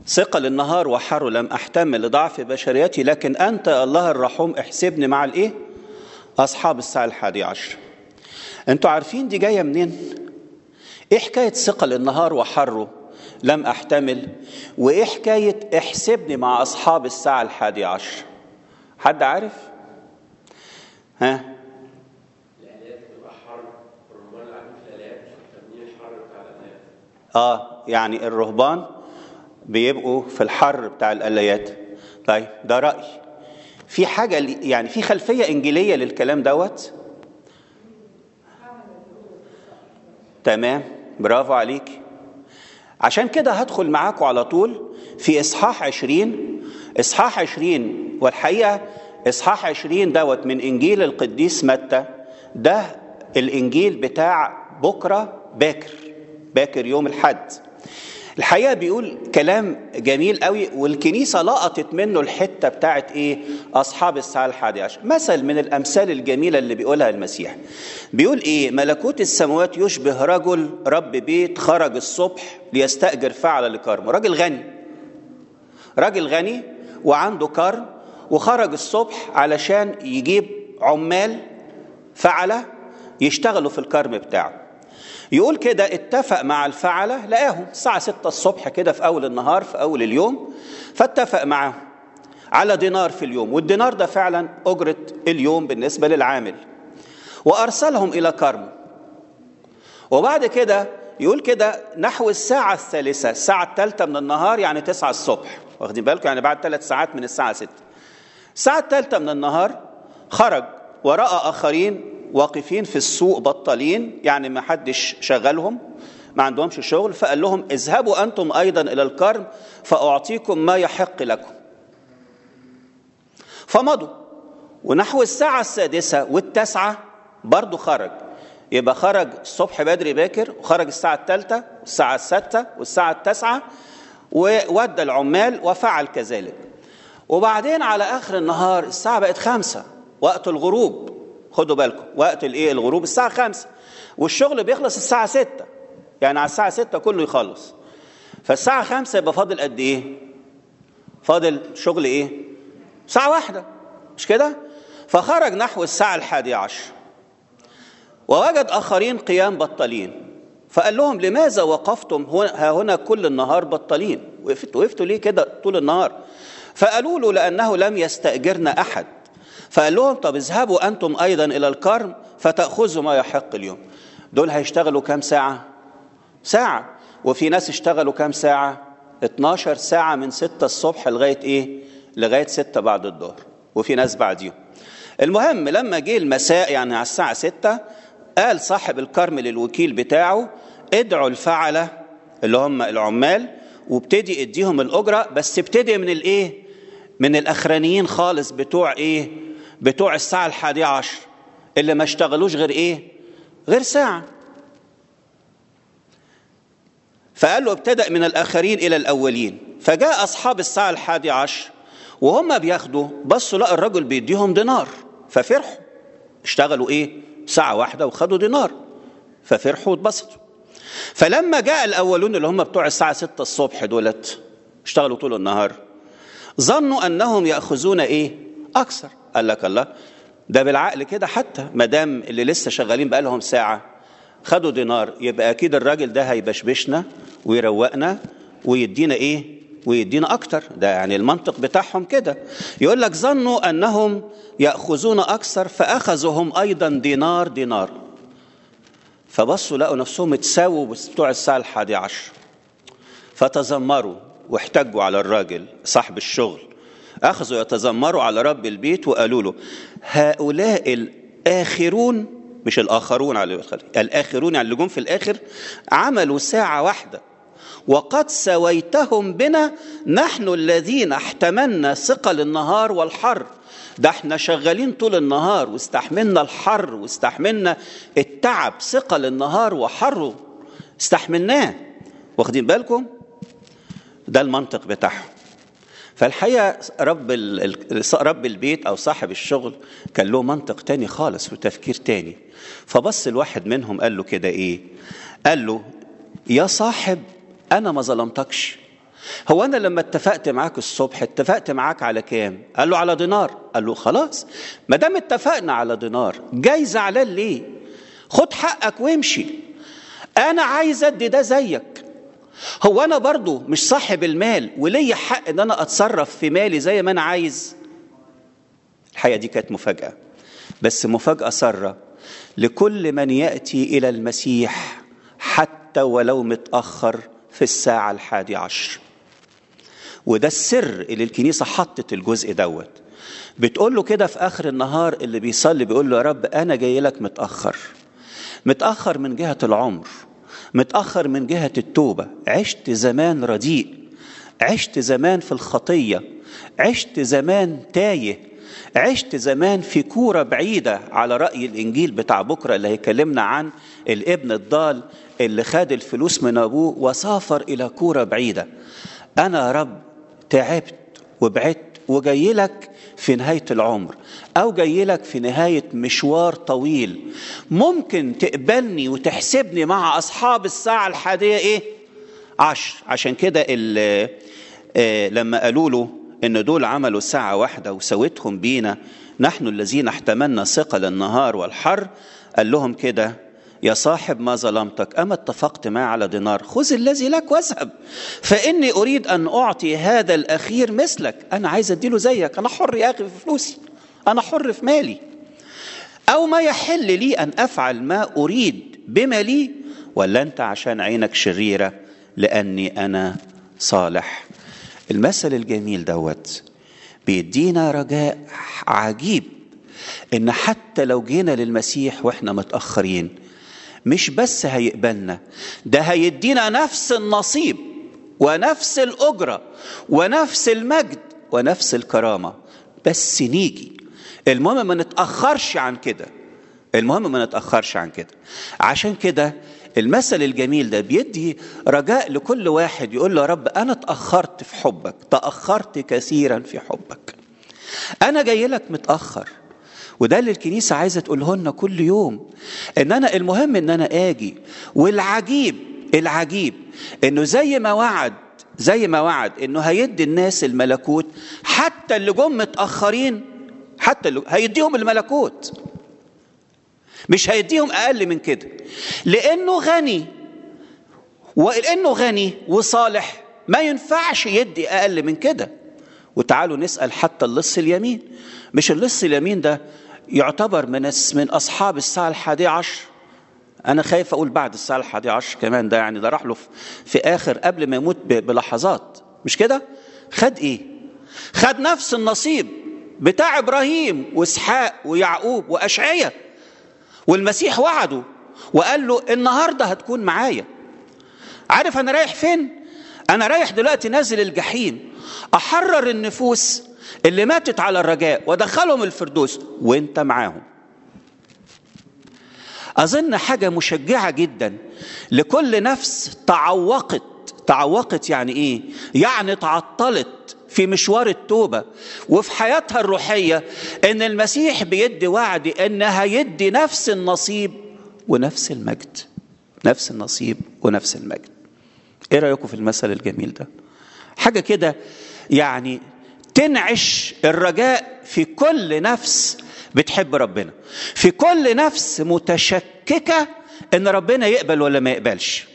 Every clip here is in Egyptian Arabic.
ثقل النهار وحر لم أحتمل لضعف بشريتي لكن أنت يا الله الرحوم احسبني مع الإيه؟ أصحاب الساعة الحادي عشر أنتوا عارفين دي جاية منين؟ إيه حكاية ثقل النهار وحره لم أحتمل وإيه حكاية احسبني مع أصحاب الساعة الحادي عشر حد عارف؟ ها؟ الآلات بتبقى حر الرهبان اللي قاعدين في الآلات فاهمين الحر بتاع الآلات اه يعني الرهبان بيبقوا في الحر بتاع الآليات طيب ده رأي في حاجة ل- يعني في خلفية إنجيلية للكلام دوت تمام برافو عليك عشان كده هدخل معاكم على طول في إصحاح عشرين إصحاح عشرين والحقيقة إصحاح عشرين دوت من إنجيل القديس متى ده الإنجيل بتاع بكرة باكر باكر يوم الحد الحقيقه بيقول كلام جميل قوي والكنيسه لقطت منه الحته بتاعت ايه اصحاب الساعه الحادي عشر مثل من الامثال الجميله اللي بيقولها المسيح بيقول ايه ملكوت السماوات يشبه رجل رب بيت خرج الصبح ليستاجر فعل لكرمه راجل غني راجل غني وعنده كرم وخرج الصبح علشان يجيب عمال فعله يشتغلوا في الكرم بتاعه يقول كده اتفق مع الفعلة لقاهم الساعة 6 الصبح كده في أول النهار في أول اليوم فاتفق معاهم على دينار في اليوم والدينار ده فعلا أجرة اليوم بالنسبة للعامل وأرسلهم إلى كرم وبعد كده يقول كده نحو الساعة الثالثة الساعة الثالثة من النهار يعني 9 الصبح واخدين بالكم يعني بعد ثلاث ساعات من الساعة 6 الساعة الثالثة من النهار خرج ورأى آخرين واقفين في السوق بطالين يعني ما حدش شغلهم ما عندهمش شغل فقال لهم اذهبوا أنتم أيضا إلى الكرم فأعطيكم ما يحق لكم فمضوا ونحو الساعة السادسة والتاسعة برضو خرج يبقى خرج الصبح بدري باكر وخرج الساعة الثالثة والساعة السادسة والساعة التاسعة وودى العمال وفعل كذلك وبعدين على آخر النهار الساعة بقت خمسة وقت الغروب خدوا بالكم وقت الايه الغروب الساعة خمسة والشغل بيخلص الساعة ستة يعني على الساعة ستة كله يخلص فالساعة خمسة يبقى فاضل قد ايه فاضل شغل ايه ساعة واحدة مش كده فخرج نحو الساعة الحادية عشر ووجد آخرين قيام بطالين فقال لهم لماذا وقفتم ها هنا كل النهار بطالين وقفت وقفتوا ليه كده طول النهار فقالوا له لأنه لم يستأجرنا أحد فقال لهم طب اذهبوا أنتم أيضا إلى الكرم فتأخذوا ما يحق اليوم دول هيشتغلوا كام ساعة ساعة وفي ناس اشتغلوا كام ساعة 12 ساعة من 6 الصبح لغاية إيه لغاية 6 بعد الظهر وفي ناس بعديهم المهم لما جه المساء يعني على الساعة 6 قال صاحب الكرم للوكيل بتاعه ادعوا الفعلة اللي هم العمال وابتدي اديهم الأجرة بس ابتدي من الإيه من الأخرانيين خالص بتوع إيه بتوع الساعة الحادية عشر اللي ما اشتغلوش غير إيه غير ساعة فقال له ابتدأ من الآخرين إلى الأولين فجاء أصحاب الساعة الحادية عشر وهم بياخدوا بصوا لقى الرجل بيديهم دينار ففرحوا اشتغلوا ايه ساعة واحدة وخدوا دينار ففرحوا واتبسطوا فلما جاء الأولون اللي هم بتوع الساعة ستة الصبح دولت اشتغلوا طول النهار ظنوا أنهم يأخذون إيه أكثر قال لك الله ده بالعقل كده حتى ما دام اللي لسه شغالين بقى لهم ساعة خدوا دينار يبقى أكيد الراجل ده هيبشبشنا ويروقنا ويدينا إيه ويدينا أكتر ده يعني المنطق بتاعهم كده يقول لك ظنوا أنهم يأخذون أكثر فأخذوا هم أيضا دينار دينار فبصوا لقوا نفسهم اتساووا بتوع الساعة الحادي عشر فتذمروا واحتجوا على الراجل صاحب الشغل أخذوا يتذمروا على رب البيت وقالوا له هؤلاء الآخرون مش الآخرون على الآخرون يعني اللي جم في الآخر عملوا ساعة واحدة وقد سويتهم بنا نحن الذين احتملنا ثقل النهار والحر ده احنا شغالين طول النهار واستحملنا الحر واستحملنا التعب ثقل النهار وحره استحملناه واخدين بالكم ده المنطق بتاعهم فالحقيقه رب رب البيت او صاحب الشغل كان له منطق تاني خالص وتفكير تاني فبص الواحد منهم قال له كده ايه قال له يا صاحب انا ما ظلمتكش هو انا لما اتفقت معاك الصبح اتفقت معاك على كام قال له على دينار قال له خلاص ما دام اتفقنا على دينار جاي زعلان ليه خد حقك وامشي انا عايز ادي ده زيك هو انا برضو مش صاحب المال وليا حق ان انا اتصرف في مالي زي ما انا عايز الحقيقه دي كانت مفاجاه بس مفاجاه ساره لكل من ياتي الى المسيح حتى ولو متاخر في الساعه الحادي عشر وده السر اللي الكنيسه حطت الجزء دوت بتقول له كده في اخر النهار اللي بيصلي بيقول له يا رب انا جاي لك متاخر متاخر من جهه العمر متاخر من جهه التوبه عشت زمان رديء عشت زمان في الخطيه عشت زمان تايه عشت زمان في كوره بعيده على راي الانجيل بتاع بكره اللي هيكلمنا عن الابن الضال اللي خد الفلوس من ابوه وسافر الى كوره بعيده انا يا رب تعبت وبعدت وجاي لك في نهايه العمر او جاي لك في نهايه مشوار طويل ممكن تقبلني وتحسبني مع اصحاب الساعه الحاديه ايه عشر عشان كده لما قالوا له ان دول عملوا ساعه واحده وسوتهم بينا نحن الذين احتملنا ثقل النهار والحر قال لهم كده يا صاحب ما ظلمتك أما اتفقت معي على دينار خذ الذي لك واذهب فإني أريد أن أعطي هذا الأخير مثلك أنا عايز أديله زيك أنا حر يا أخي في فلوسي أنا حر في مالي أو ما يحل لي أن أفعل ما أريد بما لي ولا أنت عشان عينك شريرة لأني أنا صالح المثل الجميل دوت بيدينا رجاء عجيب ان حتى لو جينا للمسيح واحنا متاخرين مش بس هيقبلنا ده هيدينا نفس النصيب ونفس الاجره ونفس المجد ونفس الكرامه بس نيجي المهم ما نتاخرش عن كده المهم ما نتاخرش عن كده عشان كده المثل الجميل ده بيدي رجاء لكل واحد يقول له يا رب انا اتاخرت في حبك تاخرت كثيرا في حبك انا جاي لك متاخر وده اللي الكنيسة عايزة تقوله لنا كل يوم ان انا المهم ان انا اجي والعجيب العجيب انه زي ما وعد زي ما وعد انه هيدي الناس الملكوت حتى اللي جم متاخرين حتى اللي هيديهم الملكوت مش هيديهم اقل من كده لانه غني ولانه غني وصالح ما ينفعش يدي اقل من كده وتعالوا نسال حتى اللص اليمين مش اللص اليمين ده يعتبر من من اصحاب الساعه الحادية عشر انا خايف اقول بعد الساعه الحادية عشر كمان ده يعني ده راح له في اخر قبل ما يموت بلحظات مش كده خد ايه خد نفس النصيب بتاع ابراهيم واسحاق ويعقوب واشعيا والمسيح وعده وقال له النهارده هتكون معايا عارف انا رايح فين انا رايح دلوقتي نازل الجحيم احرر النفوس اللي ماتت على الرجاء ودخلهم الفردوس وانت معاهم اظن حاجه مشجعه جدا لكل نفس تعوقت تعوقت يعني ايه يعني تعطلت في مشوار التوبه وفي حياتها الروحيه ان المسيح بيدي وعد ان هيدي نفس النصيب ونفس المجد نفس النصيب ونفس المجد ايه رايكم في المثل الجميل ده حاجه كده يعني تنعش الرجاء في كل نفس بتحب ربنا في كل نفس متشككه ان ربنا يقبل ولا ما يقبلش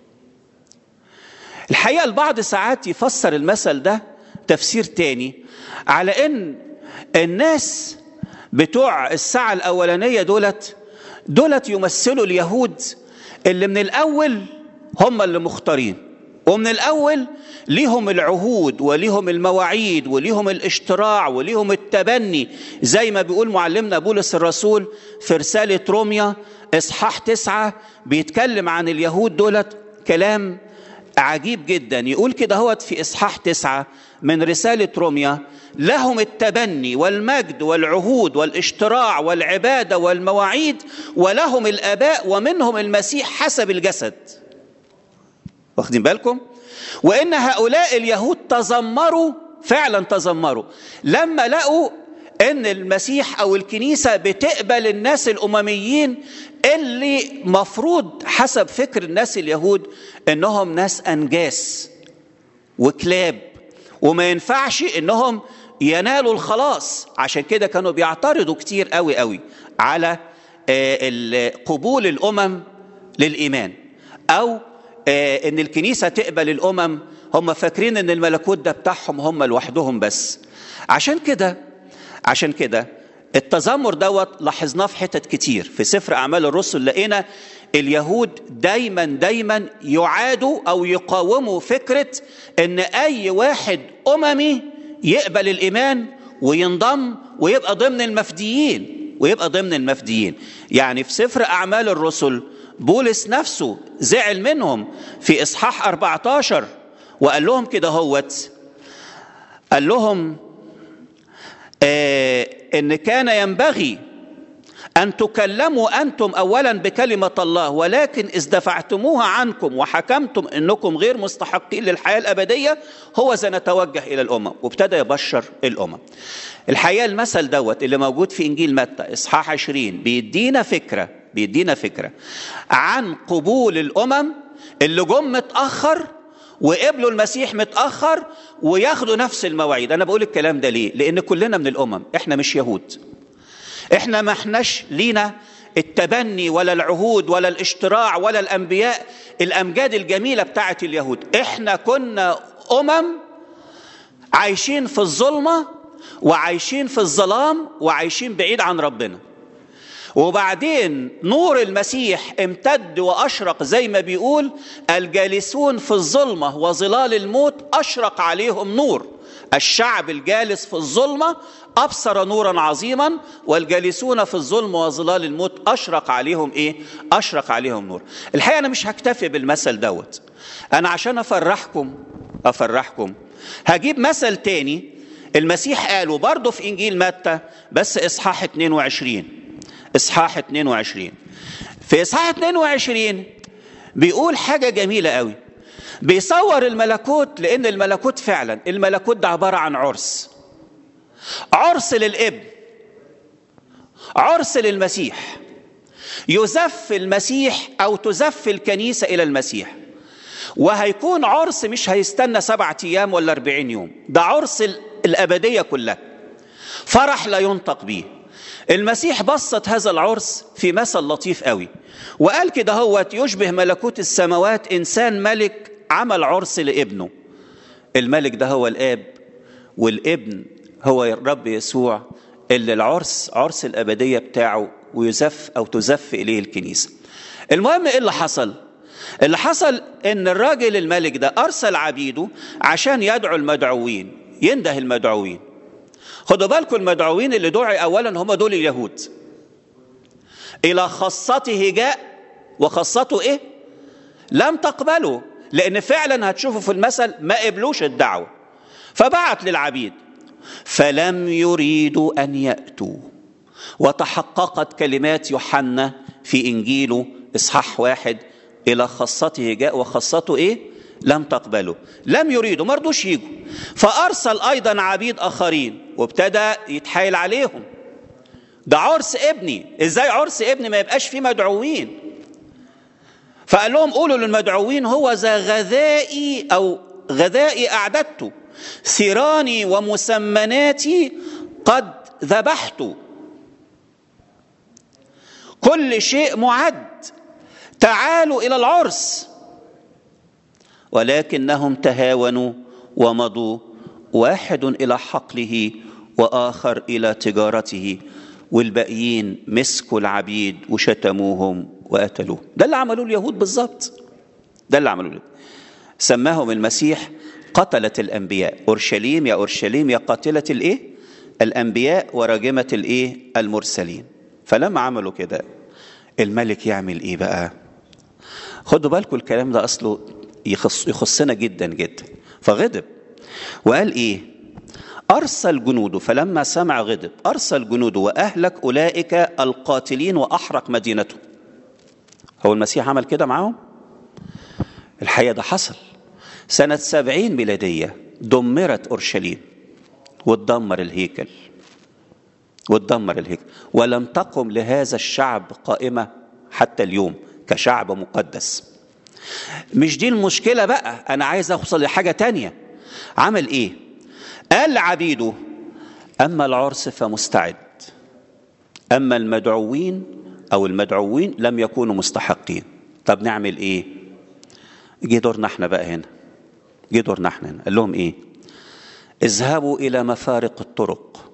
الحقيقه البعض ساعات يفسر المثل ده تفسير تاني على ان الناس بتوع الساعه الاولانيه دولت دولت يمثلوا اليهود اللي من الاول هم اللي مختارين ومن الاول ليهم العهود وليهم المواعيد وليهم الاشتراع وليهم التبني زي ما بيقول معلمنا بولس الرسول في رساله روميا اصحاح تسعه بيتكلم عن اليهود دولت كلام عجيب جدا يقول كده هوت في اصحاح تسعه من رساله روميا لهم التبني والمجد والعهود والاشتراع والعباده والمواعيد ولهم الاباء ومنهم المسيح حسب الجسد واخدين بالكم وان هؤلاء اليهود تذمروا فعلا تذمروا لما لقوا ان المسيح او الكنيسه بتقبل الناس الامميين اللي مفروض حسب فكر الناس اليهود انهم ناس انجاس وكلاب وما ينفعش انهم ينالوا الخلاص عشان كده كانوا بيعترضوا كتير قوي قوي على قبول الامم للايمان او ان الكنيسه تقبل الامم هم فاكرين ان الملكوت ده بتاعهم هم لوحدهم بس عشان كده عشان كده التذمر دوت لاحظناه في حتت كتير في سفر اعمال الرسل لقينا اليهود دايما دايما يعادوا او يقاوموا فكره ان اي واحد اممي يقبل الايمان وينضم ويبقى ضمن المفديين ويبقى ضمن المفديين يعني في سفر اعمال الرسل بولس نفسه زعل منهم في اصحاح 14 وقال لهم كده هوت قال لهم آه ان كان ينبغي ان تكلموا انتم اولا بكلمه الله ولكن اذ دفعتموها عنكم وحكمتم انكم غير مستحقين للحياه الابديه هو سنتوجه الى الامم وابتدى يبشر الامم الحقيقه المثل دوت اللي موجود في انجيل متى اصحاح 20 بيدينا فكره بيدينا فكره عن قبول الامم اللي جم متاخر وقبلوا المسيح متاخر وياخدوا نفس المواعيد انا بقول الكلام ده ليه لان كلنا من الامم احنا مش يهود احنا ما احناش لينا التبني ولا العهود ولا الاشتراع ولا الانبياء الامجاد الجميله بتاعه اليهود احنا كنا امم عايشين في الظلمه وعايشين في الظلام وعايشين بعيد عن ربنا وبعدين نور المسيح امتد واشرق زي ما بيقول الجالسون في الظلمه وظلال الموت اشرق عليهم نور الشعب الجالس في الظلمه ابصر نورا عظيما والجالسون في الظلم وظلال الموت اشرق عليهم ايه اشرق عليهم نور الحقيقه انا مش هكتفي بالمثل دوت انا عشان افرحكم افرحكم هجيب مثل تاني المسيح قاله برضه في انجيل متى بس اصحاح 22 اصحاح 22 في اصحاح 22 بيقول حاجه جميله قوي بيصور الملكوت لان الملكوت فعلا الملكوت ده عباره عن عرس عرس للابن عرس للمسيح يزف المسيح او تزف الكنيسه الى المسيح وهيكون عرس مش هيستنى سبعة ايام ولا أربعين يوم ده عرس الابديه كلها فرح لا ينطق به المسيح بسط هذا العرس في مثل لطيف قوي وقال كده هو يشبه ملكوت السماوات انسان ملك عمل عرس لابنه الملك ده هو الاب والابن هو الرب يسوع اللي العرس عرس الابديه بتاعه ويزف او تزف اليه الكنيسه المهم ايه اللي حصل اللي حصل ان الراجل الملك ده ارسل عبيده عشان يدعو المدعوين ينده المدعوين خدوا بالكم المدعوين اللي دعي اولا هم دول اليهود الى خاصته جاء وخاصته ايه لم تقبله لان فعلا هتشوفوا في المثل ما قبلوش الدعوه فبعت للعبيد فلم يريدوا ان ياتوا وتحققت كلمات يوحنا في انجيله اصحاح واحد الى خاصته جاء وخاصته ايه لم تقبله لم يريدوا ما رضوش يجوا فارسل ايضا عبيد اخرين وابتدى يتحايل عليهم ده عرس ابني ازاي عرس ابني ما يبقاش فيه مدعوين فقال لهم قولوا للمدعوين هو ذا غذائي او غذائي اعددته ثيراني ومسمناتي قد ذبحت كل شيء معد تعالوا الى العرس ولكنهم تهاونوا ومضوا واحد الى حقله واخر الى تجارته والباقيين مسكوا العبيد وشتموهم وقتلوه ده اللي عملوه اليهود بالظبط ده اللي عملوه اليهود سماهم المسيح قتلة الأنبياء أورشليم يا أورشليم يا قاتلة الإيه؟ الأنبياء وراجمة الإيه؟ المرسلين فلما عملوا كده الملك يعمل إيه بقى؟ خدوا بالكم الكلام ده أصله يخص يخصنا جدا جدا فغضب وقال إيه؟ أرسل جنوده فلما سمع غضب أرسل جنوده وأهلك أولئك القاتلين وأحرق مدينته هو المسيح عمل كده معاهم؟ الحقيقة ده حصل سنة سبعين ميلادية دمرت أورشليم واتدمر الهيكل واتدمر الهيكل ولم تقم لهذا الشعب قائمة حتى اليوم كشعب مقدس مش دي المشكلة بقى أنا عايز أوصل لحاجة تانية عمل ايه قال لعبيده اما العرس فمستعد اما المدعوين او المدعوين لم يكونوا مستحقين طب نعمل ايه جه دورنا احنا بقى هنا جه دورنا احنا هنا قال لهم ايه اذهبوا الى مفارق الطرق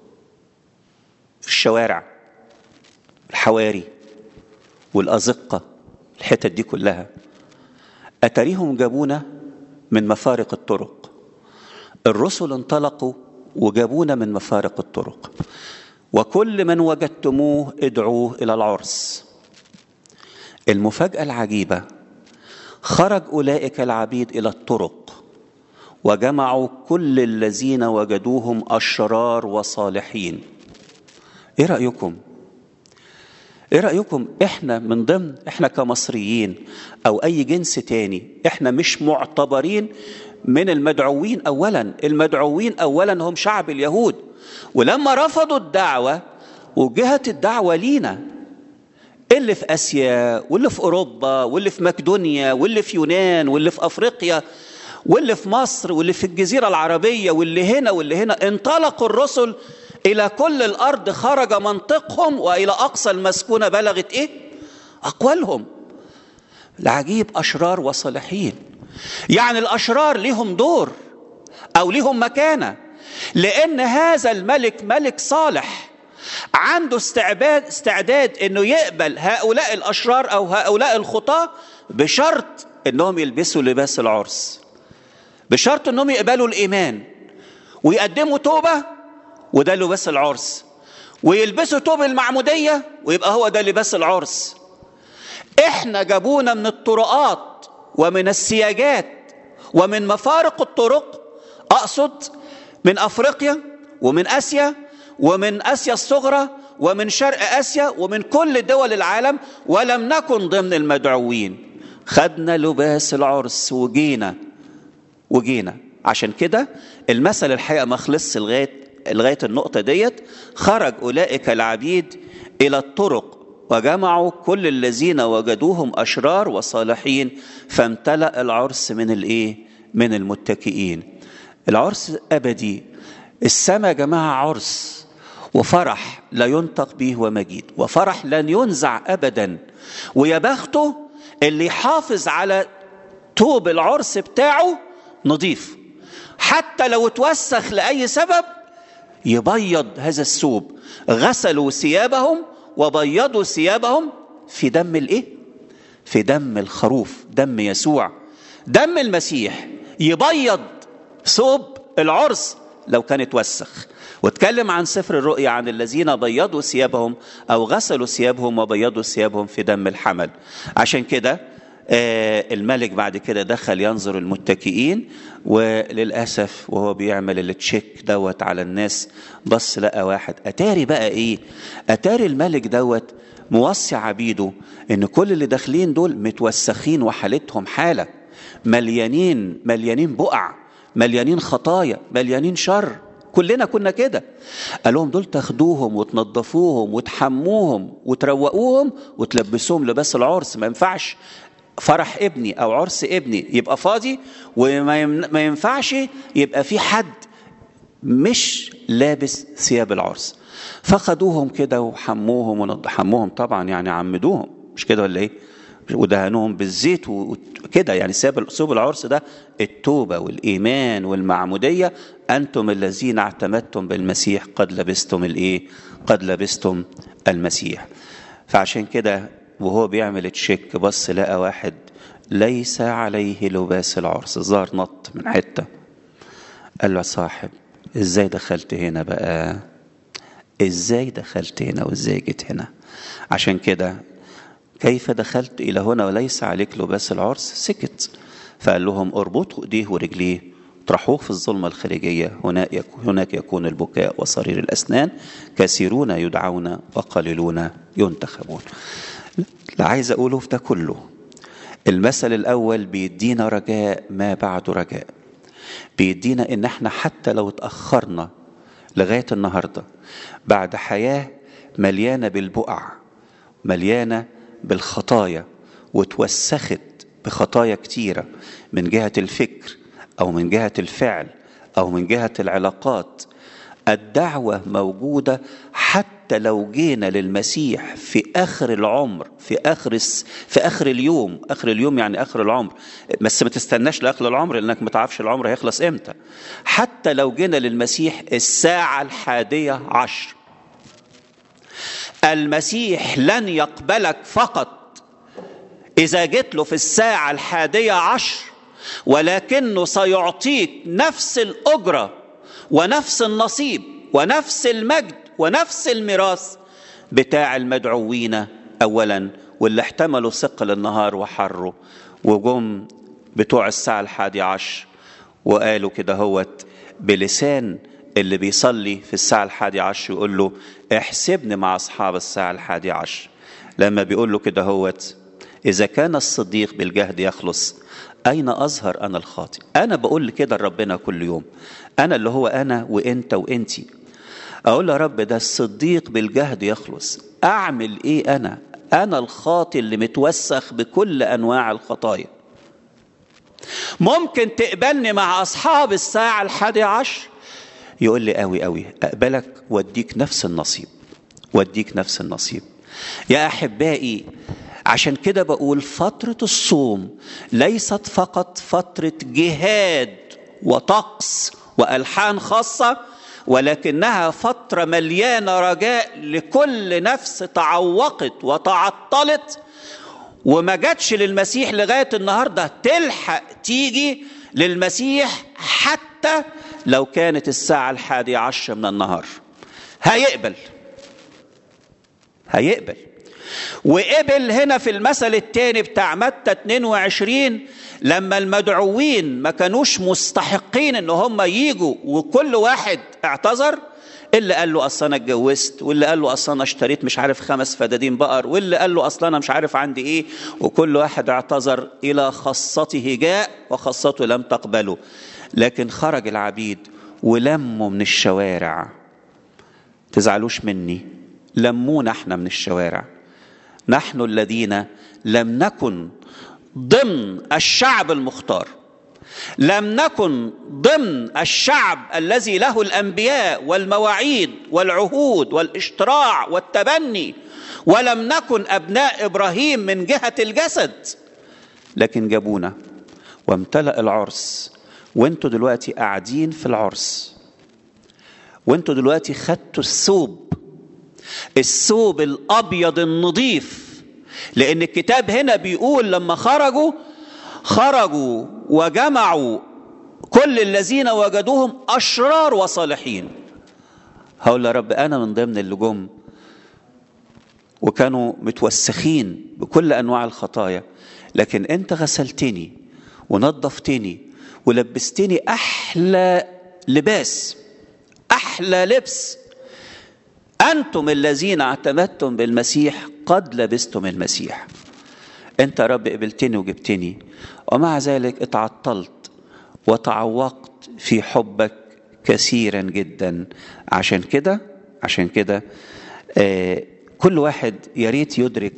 في الشوارع الحواري والازقه الحتت دي كلها اتريهم جابونا من مفارق الطرق الرسل انطلقوا وجابونا من مفارق الطرق وكل من وجدتموه ادعوه الى العرس المفاجاه العجيبه خرج اولئك العبيد الى الطرق وجمعوا كل الذين وجدوهم اشرار وصالحين ايه رايكم ايه رايكم احنا من ضمن احنا كمصريين او اي جنس تاني احنا مش معتبرين من المدعوين اولا المدعوين اولا هم شعب اليهود ولما رفضوا الدعوه وجهت الدعوه لينا اللي في اسيا واللي في اوروبا واللي في مقدونيا واللي في يونان واللي في افريقيا واللي في مصر واللي في الجزيره العربيه واللي هنا واللي هنا انطلقوا الرسل الى كل الارض خرج منطقهم والى اقصى المسكونه بلغت ايه اقوالهم العجيب اشرار وصالحين يعني الاشرار ليهم دور او ليهم مكانه لان هذا الملك ملك صالح عنده استعداد استعداد انه يقبل هؤلاء الاشرار او هؤلاء الخطاه بشرط انهم يلبسوا لباس العرس بشرط انهم يقبلوا الايمان ويقدموا توبه وده لباس العرس ويلبسوا توب المعموديه ويبقى هو ده لباس العرس احنا جابونا من الطرقات ومن السياجات ومن مفارق الطرق اقصد من افريقيا ومن اسيا ومن اسيا الصغرى ومن شرق اسيا ومن كل دول العالم ولم نكن ضمن المدعوين خدنا لباس العرس وجينا وجينا عشان كده المثل الحقيقه ما خلصش لغايه لغايه النقطه ديت خرج اولئك العبيد الى الطرق وجمعوا كل الذين وجدوهم اشرار وصالحين فامتلأ العرس من الايه؟ من المتكئين. العرس ابدي السماء يا جماعه عرس وفرح لا ينطق به ومجيد وفرح لن ينزع ابدا ويا بخته اللي يحافظ على توب العرس بتاعه نظيف حتى لو اتوسخ لاي سبب يبيض هذا الثوب غسلوا ثيابهم وبيضوا ثيابهم في دم الايه في دم الخروف دم يسوع دم المسيح يبيض ثوب العرس لو كان اتوسخ واتكلم عن سفر الرؤيا عن الذين بيضوا ثيابهم او غسلوا ثيابهم وبيضوا ثيابهم في دم الحمل عشان كده آه الملك بعد كده دخل ينظر المتكئين وللاسف وهو بيعمل التشيك دوت على الناس بص لقى واحد اتاري بقى ايه اتاري الملك دوت موصي عبيده ان كل اللي داخلين دول متوسخين وحالتهم حاله مليانين مليانين بقع مليانين خطايا مليانين شر كلنا كنا كده قال لهم دول تاخدوهم وتنظفوهم وتحموهم وتروقوهم وتلبسوهم لباس العرس ما ينفعش فرح ابني او عرس ابني يبقى فاضي وما ينفعش يبقى في حد مش لابس ثياب العرس فخدوهم كده وحموهم ونضحموهم طبعا يعني عمدوهم مش كده ولا ايه ودهنوهم بالزيت وكده يعني ثياب ثوب العرس ده التوبه والايمان والمعموديه انتم الذين اعتمدتم بالمسيح قد لبستم الايه قد لبستم المسيح فعشان كده وهو بيعمل تشيك بص لقى واحد ليس عليه لباس العرس الظاهر نط من حته قال له صاحب ازاي دخلت هنا بقى ازاي دخلت هنا وازاي جيت هنا عشان كده كيف دخلت الى هنا وليس عليك لباس العرس سكت فقال لهم اربطوا ايديه ورجليه اطرحوه في الظلمة الخارجية هناك يكون, هناك يكون البكاء وصرير الأسنان كثيرون يدعون وقليلون ينتخبون اللي عايز أقوله في ده كله المثل الأول بيدينا رجاء ما بعد رجاء بيدينا إن احنا حتى لو اتأخرنا لغاية النهاردة بعد حياة مليانة بالبقع مليانة بالخطايا وتوسخت بخطايا كتيرة من جهة الفكر أو من جهة الفعل او من جهه العلاقات الدعوه موجوده حتى لو جينا للمسيح في اخر العمر في اخر في اخر اليوم اخر اليوم يعني اخر العمر بس ما تستناش لاخر العمر لانك ما تعرفش العمر هيخلص امتى حتى لو جينا للمسيح الساعه الحاديه عشر المسيح لن يقبلك فقط اذا جيت له في الساعه الحاديه عشر ولكنه سيعطيك نفس الاجره ونفس النصيب ونفس المجد ونفس الميراث بتاع المدعوين اولا واللي احتملوا ثقل النهار وحره وجم بتوع الساعه الحادي عشر وقالوا كده هوت بلسان اللي بيصلي في الساعة الحادي عشر يقول له احسبني مع أصحاب الساعة الحادي عشر لما بيقول له كده هوت إذا كان الصديق بالجهد يخلص أين أظهر أنا الخاطئ أنا بقول كده لربنا كل يوم أنا اللي هو أنا وإنت وإنتي أقول يا رب ده الصديق بالجهد يخلص أعمل إيه أنا أنا الخاطئ اللي متوسخ بكل أنواع الخطايا ممكن تقبلني مع أصحاب الساعة الحادي عشر يقول لي قوي قوي أقبلك واديك نفس النصيب واديك نفس النصيب يا أحبائي عشان كده بقول فترة الصوم ليست فقط فترة جهاد وطقس وألحان خاصة ولكنها فترة مليانة رجاء لكل نفس تعوقت وتعطلت وما جاتش للمسيح لغاية النهاردة تلحق تيجي للمسيح حتى لو كانت الساعة الحادية عشر من النهار هيقبل هيقبل وقبل هنا في المثل الثاني بتاع متى 22 لما المدعوين ما كانوش مستحقين ان هم يجوا وكل واحد اعتذر اللي قال له اصل انا اتجوزت واللي قال له اصل انا اشتريت مش عارف خمس فدادين بقر واللي قال له اصل انا مش عارف عندي ايه وكل واحد اعتذر الى خاصته جاء وخاصته لم تقبله لكن خرج العبيد ولموا من الشوارع تزعلوش مني لمونا احنا من الشوارع نحن الذين لم نكن ضمن الشعب المختار لم نكن ضمن الشعب الذي له الانبياء والمواعيد والعهود والاشتراع والتبني ولم نكن ابناء ابراهيم من جهه الجسد لكن جابونا وامتلأ العرس وانتوا دلوقتي قاعدين في العرس وانتوا دلوقتي خدتوا الثوب الثوب الابيض النظيف لان الكتاب هنا بيقول لما خرجوا خرجوا وجمعوا كل الذين وجدوهم اشرار وصالحين هقول يا رب انا من ضمن اللي جم وكانوا متوسخين بكل انواع الخطايا لكن انت غسلتني ونظفتني ولبستني احلى لباس احلى لبس انتم الذين اعتمدتم بالمسيح قد لبستم المسيح انت يا رب قبلتني وجبتني ومع ذلك اتعطلت وتعوقت في حبك كثيرا جدا عشان كده عشان كده آه كل واحد يا ريت يدرك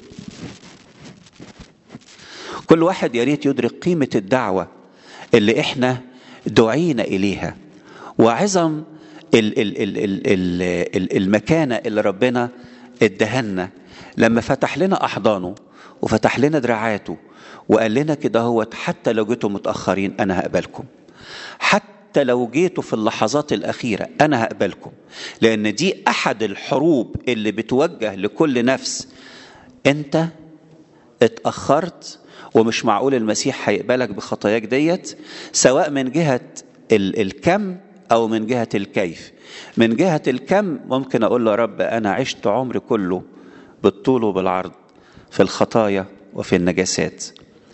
كل واحد يا ريت يدرك قيمه الدعوه اللي احنا دعينا اليها وعظم ال ال ال ال ال المكانه اللي ربنا ادهنا لما فتح لنا احضانه وفتح لنا دراعاته وقال لنا كده هو حتى لو جيتوا متاخرين انا هقبلكم حتى لو جيتوا في اللحظات الاخيره انا هقبلكم لان دي احد الحروب اللي بتوجه لكل نفس انت اتاخرت ومش معقول المسيح هيقبلك بخطاياك ديت سواء من جهه ال الكم او من جهه الكيف من جهه الكم ممكن اقول له يا رب انا عشت عمري كله بالطول وبالعرض في الخطايا وفي النجاسات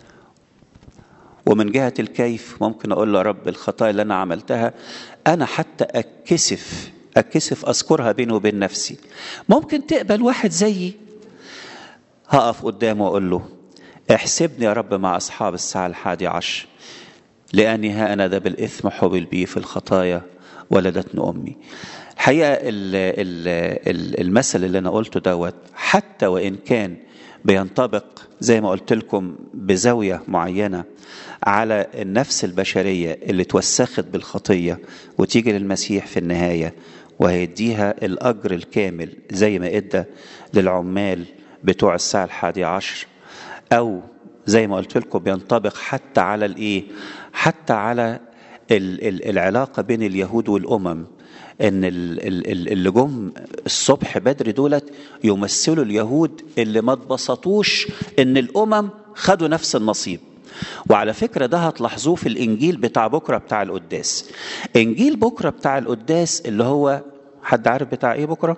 ومن جهة الكيف ممكن أقول له يا رب الخطايا اللي أنا عملتها أنا حتى أتكسف أتكسف أذكرها بيني وبين نفسي ممكن تقبل واحد زيي هقف قدامه وأقول له احسبني يا رب مع أصحاب الساعة الحادي عشر لأني ها أنا ذا بالإثم حبل بي في الخطايا ولدتني أمي الحقيقه ال- ال- ال- المثل اللي انا قلته دوت حتى وان كان بينطبق زي ما قلت لكم بزاويه معينه على النفس البشريه اللي توسخت بالخطيه وتيجي للمسيح في النهايه وهيديها الاجر الكامل زي ما ادى للعمال بتوع الساعه الحادية عشر او زي ما قلت لكم بينطبق حتى على الايه حتى على ال- ال- العلاقه بين اليهود والامم ان ال- ال- ال- اللي جم الصبح بدري دولت يمثلوا اليهود اللي ما اتبسطوش ان الامم خدوا نفس النصيب وعلى فكره ده هتلاحظوه في الانجيل بتاع بكره بتاع القداس انجيل بكره بتاع القداس اللي هو حد عارف بتاع ايه بكره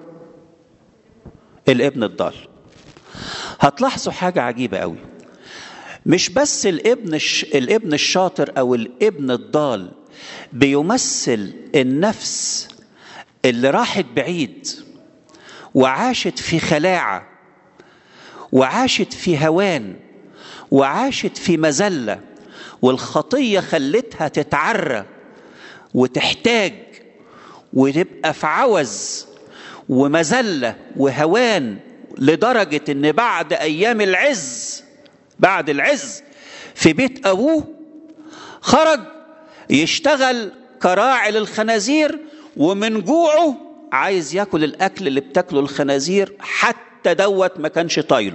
الابن الضال هتلاحظوا حاجه عجيبه قوي مش بس الابن الش... الابن الشاطر او الابن الضال بيمثل النفس اللي راحت بعيد وعاشت في خلاعه وعاشت في هوان وعاشت في مذله والخطيه خلتها تتعرى وتحتاج وتبقى في عوز ومذله وهوان لدرجه ان بعد ايام العز بعد العز في بيت ابوه خرج يشتغل كراعي للخنازير ومن جوعه عايز ياكل الاكل اللي بتاكله الخنازير حتى دوت ما كانش طايله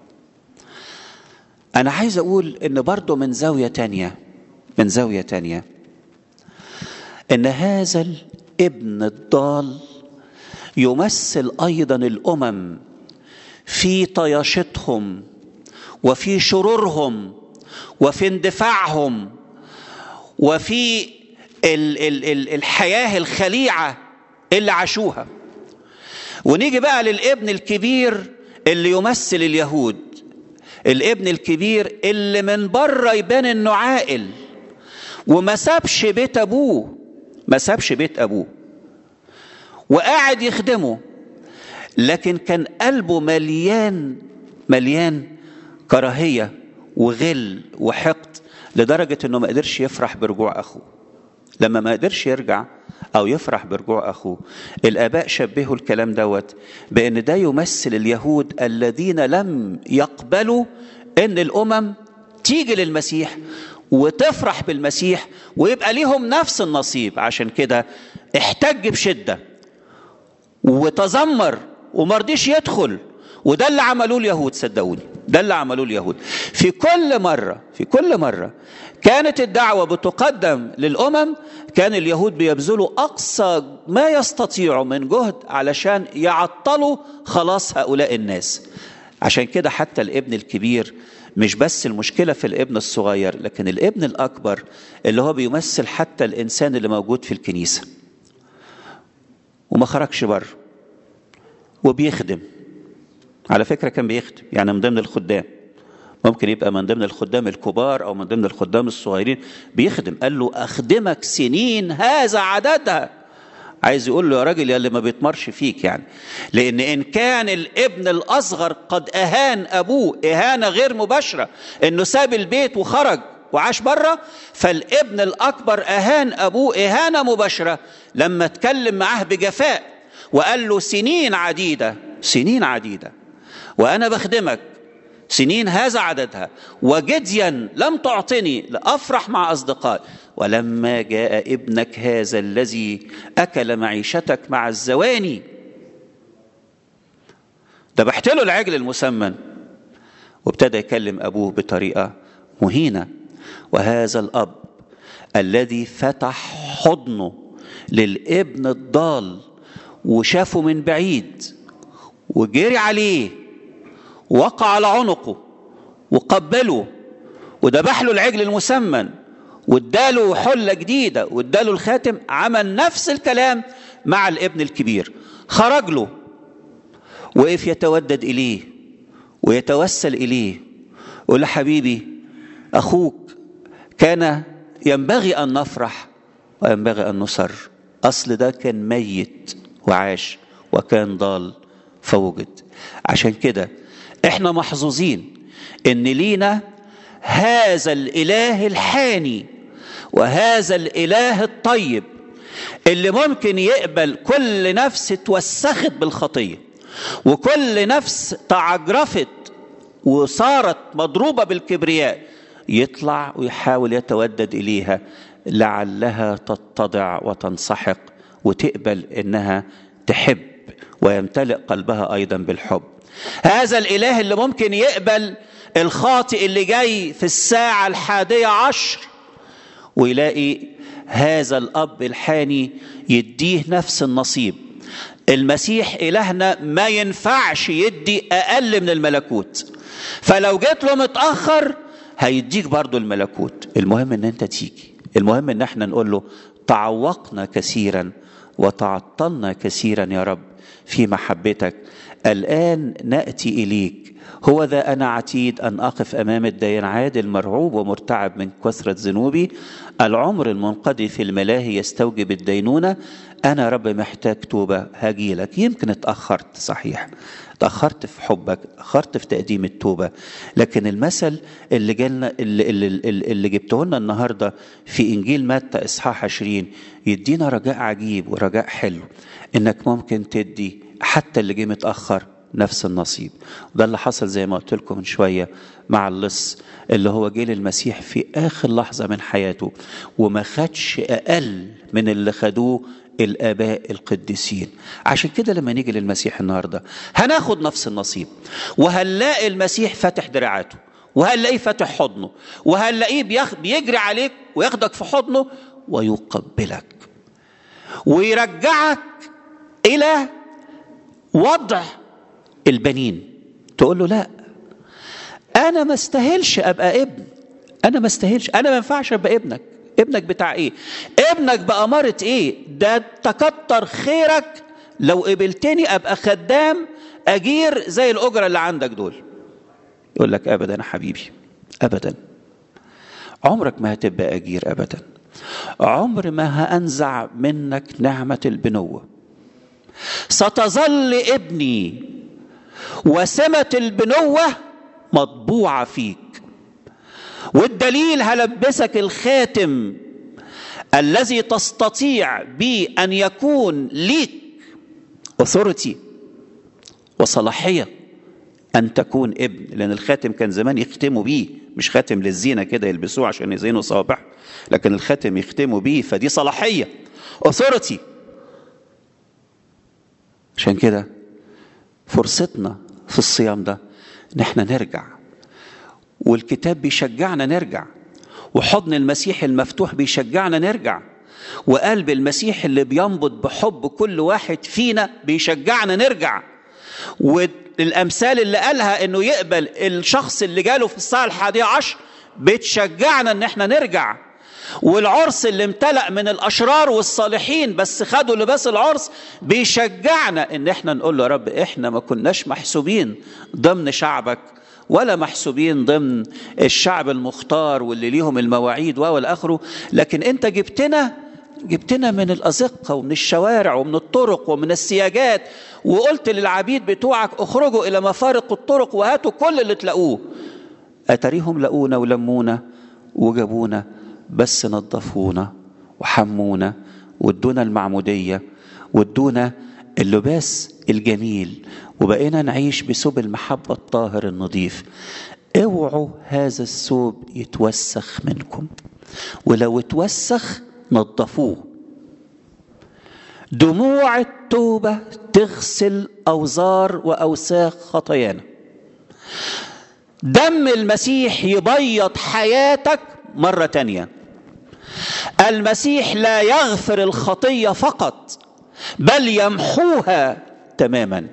انا عايز اقول ان برضه من زاويه تانية من زاويه تانية ان هذا الابن الضال يمثل ايضا الامم في طياشتهم وفي شرورهم وفي اندفاعهم وفي ال ال ال الحياه الخليعه اللي عاشوها ونيجي بقى للابن الكبير اللي يمثل اليهود الابن الكبير اللي من بره يبان انه عاقل وما سابش بيت ابوه ما سابش بيت ابوه وقاعد يخدمه لكن كان قلبه مليان مليان كراهيه وغل وحقد لدرجه انه ما قدرش يفرح برجوع اخوه لما ما قدرش يرجع او يفرح برجوع اخوه الاباء شبهوا الكلام دوت بان ده يمثل اليهود الذين لم يقبلوا ان الامم تيجي للمسيح وتفرح بالمسيح ويبقى ليهم نفس النصيب عشان كده احتج بشده وتذمر وما رضيش يدخل وده اللي عملوه اليهود صدقوني ده اللي عملوه اليهود في كل مرة في كل مرة كانت الدعوة بتقدم للأمم كان اليهود بيبذلوا أقصى ما يستطيعوا من جهد علشان يعطلوا خلاص هؤلاء الناس عشان كده حتى الابن الكبير مش بس المشكلة في الابن الصغير لكن الابن الأكبر اللي هو بيمثل حتى الإنسان اللي موجود في الكنيسة وما خرجش بره وبيخدم على فكرة كان بيخدم يعني من ضمن الخدام ممكن يبقى من ضمن الخدام الكبار أو من ضمن الخدام الصغيرين بيخدم قال له أخدمك سنين هذا عددها عايز يقول له يا راجل يا اللي ما بيتمرش فيك يعني لأن إن كان الابن الأصغر قد أهان أبوه إهانة غير مباشرة إنه ساب البيت وخرج وعاش بره فالابن الأكبر أهان أبوه إهانة مباشرة لما اتكلم معاه بجفاء وقال له سنين عديدة سنين عديدة وأنا بخدمك سنين هذا عددها وجديا لم تعطني لأفرح مع أصدقائي ولما جاء ابنك هذا الذي أكل معيشتك مع الزواني ذبحت له العجل المسمن وابتدى يكلم أبوه بطريقة مهينة وهذا الأب الذي فتح حضنه للابن الضال وشافه من بعيد وجري عليه وقع على عنقه وقبله وذبح له العجل المسمن واداله حله جديده واداله الخاتم عمل نفس الكلام مع الابن الكبير خرج له وقف يتودد اليه ويتوسل اليه يقول له حبيبي اخوك كان ينبغي ان نفرح وينبغي ان نسر اصل ده كان ميت وعاش وكان ضال فوجد عشان كده احنا محظوظين ان لينا هذا الاله الحاني وهذا الاله الطيب اللي ممكن يقبل كل نفس اتوسخت بالخطيه وكل نفس تعجرفت وصارت مضروبه بالكبرياء يطلع ويحاول يتودد اليها لعلها تتضع وتنسحق وتقبل انها تحب ويمتلئ قلبها ايضا بالحب هذا الاله اللي ممكن يقبل الخاطئ اللي جاي في الساعه الحاديه عشر ويلاقي هذا الاب الحاني يديه نفس النصيب المسيح الهنا ما ينفعش يدي اقل من الملكوت فلو جيت له متاخر هيديك برضو الملكوت المهم ان انت تيجي المهم ان احنا نقول له تعوقنا كثيرا وتعطلنا كثيرا يا رب في محبتك الان ناتي اليك هو ذا انا عتيد ان اقف امام الدين عادل مرعوب ومرتعب من كثره ذنوبي العمر المنقضي في الملاهي يستوجب الدينونه انا رب محتاج توبه هجيلك يمكن اتاخرت صحيح تأخرت في حبك تأخرت في تقديم التوبة لكن المثل اللي جالنا اللي, اللي, اللي جبته لنا النهاردة في إنجيل متى إصحاح 20 يدينا رجاء عجيب ورجاء حلو إنك ممكن تدي حتى اللي جه متأخر نفس النصيب وده اللي حصل زي ما قلت لكم من شوية مع اللص اللي هو جه للمسيح في آخر لحظة من حياته وما خدش أقل من اللي خدوه الآباء القديسين عشان كده لما نيجي للمسيح النهاردة هناخد نفس النصيب وهنلاقي المسيح فاتح دراعاته وهنلاقيه فاتح حضنه وهنلاقيه بيخ... بيجري عليك وياخدك في حضنه ويقبلك ويرجعك إلى وضع البنين تقول له لا أنا ما استاهلش أبقى ابن أنا ما استاهلش أنا ما ينفعش أبقى ابنك ابنك بتاع ايه ابنك بأمارة ايه ده تكتر خيرك لو قبلتني ابقى خدام اجير زي الاجرة اللي عندك دول يقول لك ابدا يا حبيبي ابدا عمرك ما هتبقى اجير ابدا عمر ما هانزع منك نعمة البنوة ستظل ابني وسمة البنوة مطبوعة فيك والدليل هلبسك الخاتم الذي تستطيع به ان يكون ليك اثورتي وصلاحيه ان تكون ابن لان الخاتم كان زمان يختموا بيه مش خاتم للزينه كده يلبسوه عشان يزينوا صوابع لكن الخاتم يختموا بيه فدي صلاحيه اثورتي عشان كده فرصتنا في الصيام ده ان احنا نرجع والكتاب بيشجعنا نرجع وحضن المسيح المفتوح بيشجعنا نرجع وقلب المسيح اللي بينبض بحب كل واحد فينا بيشجعنا نرجع والامثال اللي قالها انه يقبل الشخص اللي جاله في الساعه الحادية عشر بتشجعنا ان احنا نرجع والعرس اللي امتلأ من الاشرار والصالحين بس خدوا لباس العرس بيشجعنا ان احنا نقول له يا رب احنا ما كناش محسوبين ضمن شعبك ولا محسوبين ضمن الشعب المختار واللي ليهم المواعيد والى اخره لكن انت جبتنا جبتنا من الازقه ومن الشوارع ومن الطرق ومن السياجات وقلت للعبيد بتوعك اخرجوا الى مفارق الطرق وهاتوا كل اللي تلاقوه اتريهم لقونا ولمونا وجابونا بس نظفونا وحمونا وادونا المعموديه وادونا اللباس الجميل وبقينا نعيش بثوب المحبة الطاهر النظيف اوعوا هذا الثوب يتوسخ منكم ولو اتوسخ نظفوه دموع التوبة تغسل أوزار وأوساخ خطايانا دم المسيح يبيض حياتك مرة تانية المسيح لا يغفر الخطية فقط بل يمحوها تماما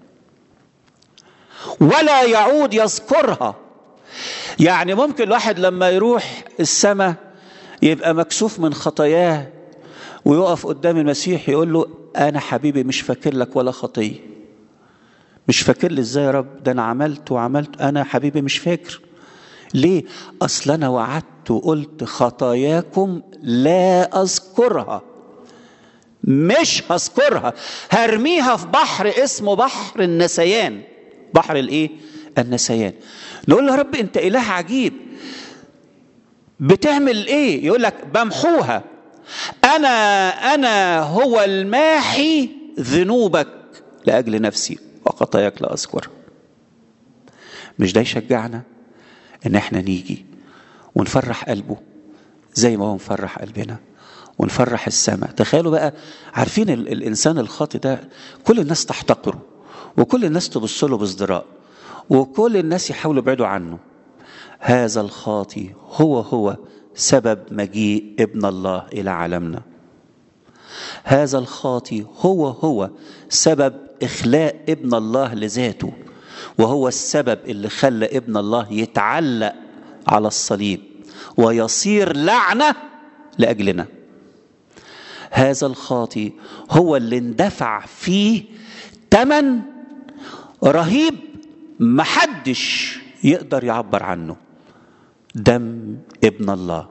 ولا يعود يذكرها يعني ممكن الواحد لما يروح السماء يبقى مكسوف من خطاياه ويقف قدام المسيح يقول له انا حبيبي مش فاكر لك ولا خطيه مش فاكر لي ازاي يا رب ده انا عملت وعملت انا حبيبي مش فاكر ليه اصل انا وعدت وقلت خطاياكم لا اذكرها مش هذكرها هرميها في بحر اسمه بحر النسيان بحر الايه النسيان نقول له يا رب انت اله عجيب بتعمل ايه يقول لك بمحوها انا انا هو الماحي ذنوبك لاجل نفسي وخطاياك لا اذكرها مش ده يشجعنا ان احنا نيجي ونفرح قلبه زي ما هو مفرح قلبنا ونفرح السماء تخيلوا بقى عارفين ال الانسان الخاطئ ده كل الناس تحتقره وكل الناس تبص له بازدراء وكل الناس يحاولوا يبعدوا عنه هذا الخاطي هو هو سبب مجيء ابن الله الى عالمنا هذا الخاطي هو هو سبب اخلاء ابن الله لذاته وهو السبب اللي خلى ابن الله يتعلق على الصليب ويصير لعنه لاجلنا هذا الخاطي هو اللي اندفع فيه ثمن رهيب محدش يقدر يعبر عنه دم ابن الله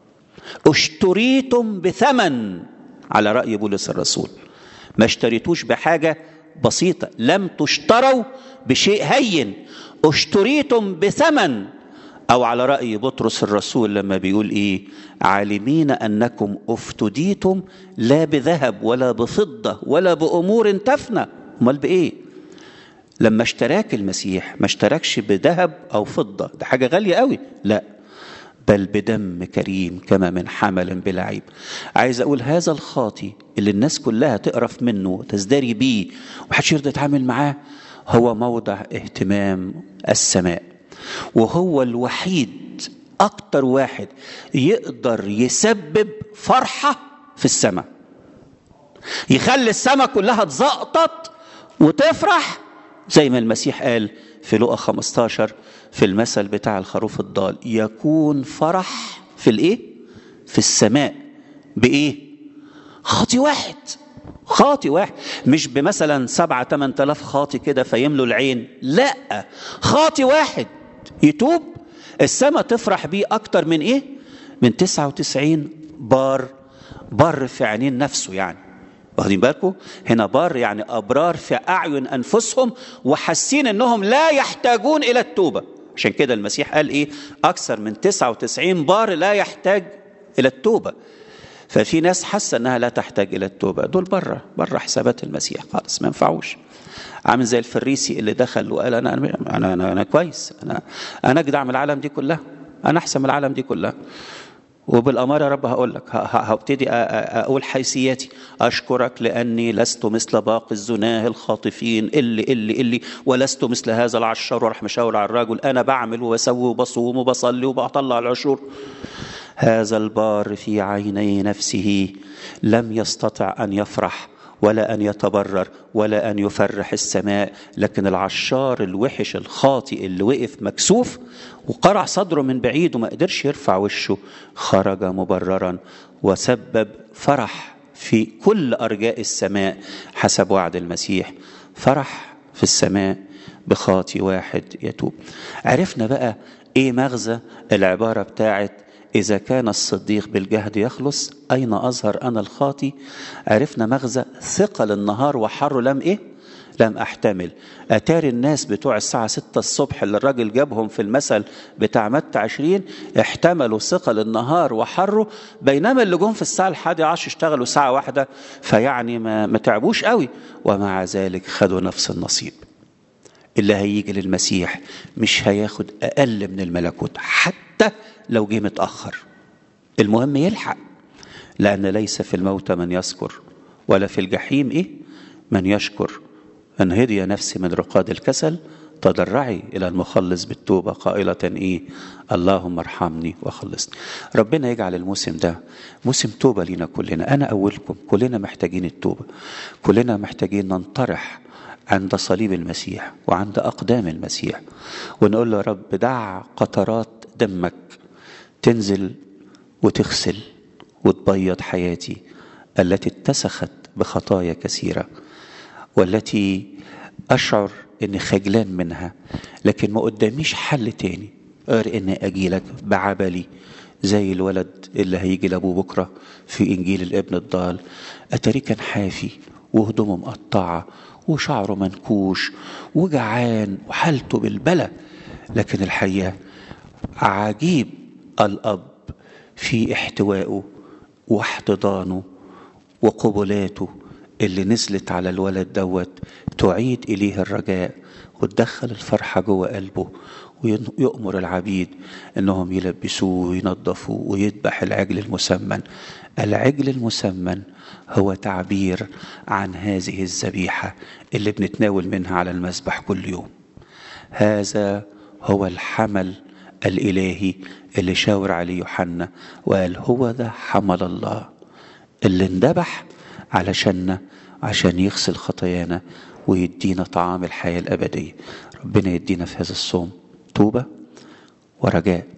اشتريتم بثمن على رأي بولس الرسول ما اشتريتوش بحاجة بسيطة لم تشتروا بشيء هين اشتريتم بثمن أو على رأي بطرس الرسول لما بيقول إيه عالمين أنكم افتديتم لا بذهب ولا بفضة ولا بأمور تفنى أمال بإيه لما اشتراك المسيح ما اشتركش بذهب أو فضة ده حاجة غالية قوي لا بل بدم كريم كما من حمل بلا عيب عايز أقول هذا الخاطي اللي الناس كلها تقرف منه وتزدري بيه ومحدش يرضى يتعامل معاه هو موضع اهتمام السماء وهو الوحيد أكتر واحد يقدر يسبب فرحة في السماء يخلي السماء كلها تزقطط وتفرح زي ما المسيح قال في لقا 15 في المثل بتاع الخروف الضال يكون فرح في الايه في السماء بايه خاطي واحد خاطي واحد مش بمثلا سبعة تمن تلاف خاطي كده فيملوا العين لا خاطي واحد يتوب السماء تفرح بيه أكتر من إيه من تسعة وتسعين بار بار في عينين نفسه يعني واخدين بالكم هنا بار يعني أبرار في أعين أنفسهم وحاسين أنهم لا يحتاجون إلى التوبة عشان كده المسيح قال إيه أكثر من 99 بار لا يحتاج إلى التوبة ففي ناس حاسة أنها لا تحتاج إلى التوبة دول بره بره حسابات المسيح خالص ما ينفعوش عامل زي الفريسي اللي دخل وقال أنا أنا أنا, أنا, أنا كويس أنا أنا أجدع من العالم دي كلها أنا أحسن من العالم دي كلها وبالأمارة يا رب هقول لك هبتدي أقول حيثياتي أشكرك لأني لست مثل باقي الزناه الخاطفين اللي اللي اللي ولست مثل هذا العشار وراح مشاور على الرجل أنا بعمل وبسوي وبصوم وبصلي وبطلع العشور هذا البار في عيني نفسه لم يستطع أن يفرح ولا أن يتبرر ولا أن يفرح السماء لكن العشار الوحش الخاطئ اللي وقف مكسوف وقرع صدره من بعيد وما قدرش يرفع وشه خرج مبررا وسبب فرح في كل أرجاء السماء حسب وعد المسيح فرح في السماء بخاطي واحد يتوب عرفنا بقى ايه مغزى العبارة بتاعت إذا كان الصديق بالجهد يخلص أين أظهر أنا الخاطي عرفنا مغزى ثقل النهار وحره لم إيه لم أحتمل أتاري الناس بتوع الساعة ستة الصبح اللي الراجل جابهم في المثل بتاع متى عشرين احتملوا ثقل النهار وحره بينما اللي جم في الساعة الحادي عشر اشتغلوا ساعة واحدة فيعني ما, ما تعبوش قوي ومع ذلك خدوا نفس النصيب اللي هيجي للمسيح مش هياخد أقل من الملكوت حتى لو جه متأخر المهم يلحق لأن ليس في الموت من يذكر ولا في الجحيم إيه من يشكر أن هدي نفسي من رقاد الكسل تضرعي إلى المخلص بالتوبة قائلة إيه اللهم ارحمني وخلصني ربنا يجعل الموسم ده موسم توبة لينا كلنا أنا أولكم كلنا محتاجين التوبة كلنا محتاجين ننطرح عند صليب المسيح وعند أقدام المسيح ونقول له يا رب دع قطرات دمك تنزل وتغسل وتبيض حياتي التي اتسخت بخطايا كثيره والتي اشعر اني خجلان منها لكن ما قداميش حل تاني غير اني اجي لك بعبلي زي الولد اللي هيجي لابوه بكره في انجيل الابن الضال اتاريه كان حافي وهدومه مقطعه وشعره منكوش وجعان وحالته بالبلى لكن الحقيقه عجيب الاب في احتوائه واحتضانه وقبلاته اللي نزلت على الولد دوت تعيد إليه الرجاء وتدخل الفرحة جوه قلبه ويأمر العبيد انهم يلبسوه وينظفوه ويذبح العجل المسمن العجل المسمن هو تعبير عن هذه الذبيحة اللي بنتناول منها على المذبح كل يوم هذا هو الحمل الإلهي اللي شاور عليه يوحنا وقال هو ده حمل الله اللي اندبح علشاننا عشان يغسل خطايانا ويدينا طعام الحياة الأبدية ربنا يدينا في هذا الصوم توبة ورجاء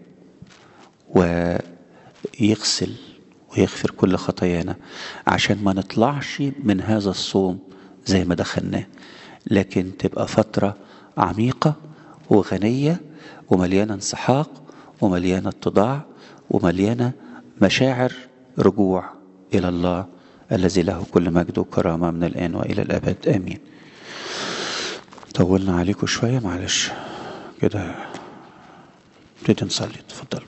ويغسل ويغفر كل خطايانا عشان ما نطلعش من هذا الصوم زي ما دخلناه لكن تبقى فترة عميقة وغنية ومليانة انسحاق ومليانة اتضاع ومليانة مشاعر رجوع إلى الله الذي له كل مجد وكرامة من الآن وإلى الأبد آمين طولنا عليكم شوية معلش كده نبتدي نصلي اتفضل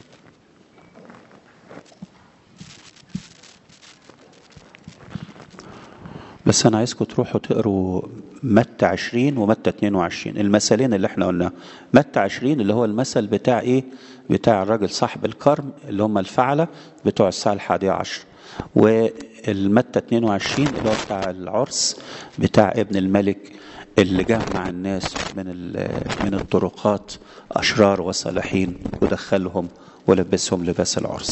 بس أنا عايزكم تروحوا تقروا متى 20 ومتى 22 المثلين اللي احنا قلناه متى 20 اللي هو المثل بتاع ايه بتاع الراجل صاحب الكرم اللي هم الفعلة بتوع الساعة الحادية عشر والمتى 22 اللي هو بتاع العرس بتاع ابن الملك اللي جمع الناس من من الطرقات اشرار وصالحين ودخلهم ولبسهم لباس العرس